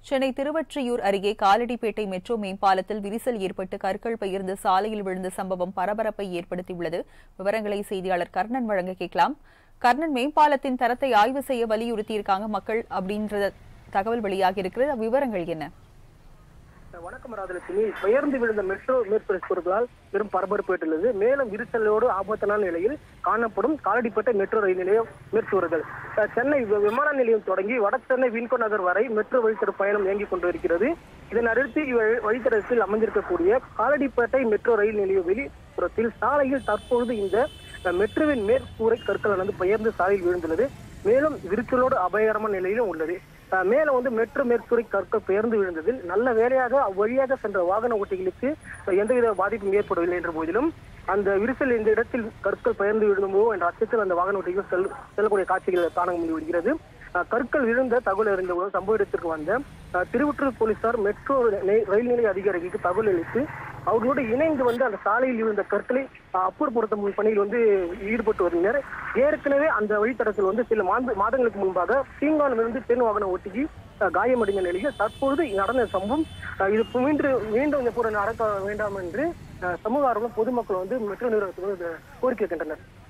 சென்னை திருவொற்றியூர் அருகே காலடிப்பேட்டை மெட்ரோ மேம்பாலத்தில் விரிசல் ஏற்பட்டு கற்கள் பெயர்ந்து சாலையில் விழுந்த சம்பவம் பரபரப்பை ஏற்படுத்தியுள்ளது விவரங்களை செய்தியாளர் கர்ணன் வழங்க கேட்கலாம் கர்ணன் மேம்பாலத்தின் தரத்தை ஆய்வு செய்ய வலியுறுத்தியிருக்காங்க மக்கள் அப்படின்ற தகவல் வெளியாகி இருக்கிறது விவரங்கள் என்ன வணக்கம் ராஜலட்சுமி பெயர்ந்து விழுந்த மெட்ரோ மேற்பொருட்களால் பெரும் பரபரப்பு ஏற்றுள்ளது மேலும் விரிசலோடு ஆபத்தான நிலையில் காணப்படும் காலடிப்பட்ட மெட்ரோ ரயில் நிலையம் மேற்கூறுகள் அஹ் சென்னை வி- விமான நிலையம் தொடங்கி வட சென்னை வின்கோ நகர் வரை மெட்ரோ வழித்தட பயணம் இயங்கிக் கொண்டிருக்கிறது இதன் அடுத்து இவ்வழி- வழித்தடத்தில் அமைந்திருக்கக்கூடிய காலடிப்பேட்டை மெட்ரோ ரயில் நிலைய வெளிப்புறத்தில் சாலையில் தற்பொழுது இந்த அஹ், மெட்ரோவின் மேற்கூரை கற்கள் வந்து பெயர்ந்து சாலையில் விழுந்துள்ளது மேலும் விரிசலோடு அபாயகரமான நிலையிலும் உள்ளது அஹ் மேல வந்து மெட்ரோ மேற்கூரை கற்கள் பெயர்ந்து விழுந்ததில் நல்ல வேலையாக அவ்வழியாக சென்ற வாகன ஓட்டிகளுக்கு எந்தவித பாதிப்பும் ஏற்படவில்லை என்ற போதிலும் அந்த விரிசல் இந்த இடத்தில் கற்கள் பெயர்ந்து விழுந்தோ என்ற அச்சத்தில் அந்த வாகன ஓட்டிகள் செல் செல்லக்கூடிய காட்சிகளை காண முடிகிறது அஹ் கற்கள் விழுந்த தகவல் அறிந்தவுடன் சம்பவ இடத்திற்கு வந்த அஹ், திருவொற்றூர் போலீசார் மெட்ரோ நெ- ரயில் நிலைய அதிகாரிகளுக்கு தகவல் அளித்து அவர்களோடு இணைந்து வந்து அந்த சாலையில் இருந்த கற்களை அஹ், அப்புறப்படுத்தும் பணியில் வந்து ஈடுபட்டு வருகின்றனர் ஏற்கனவே அந்த வழித்தடத்தில் வந்து சில மாத மாதங்களுக்கு முன்பாக தீங்கானிலிருந்து பெண் வாகன ஓட்டிக்கு அஹ், காயமடைந்த நிலையில் தற்பொழுது நடந்த சம்பவம் அஹ், இது மீண்டும் மீண்டும் இந்த பூரா நடக்க வேண்டாம் என்று அஹ், சமூக ஆர்வலர் பொதுமக்கள் வந்து மெட்ரோ நிறுவனத்துக்கு வந்து கோரிக்கை வைக்கின்றனர்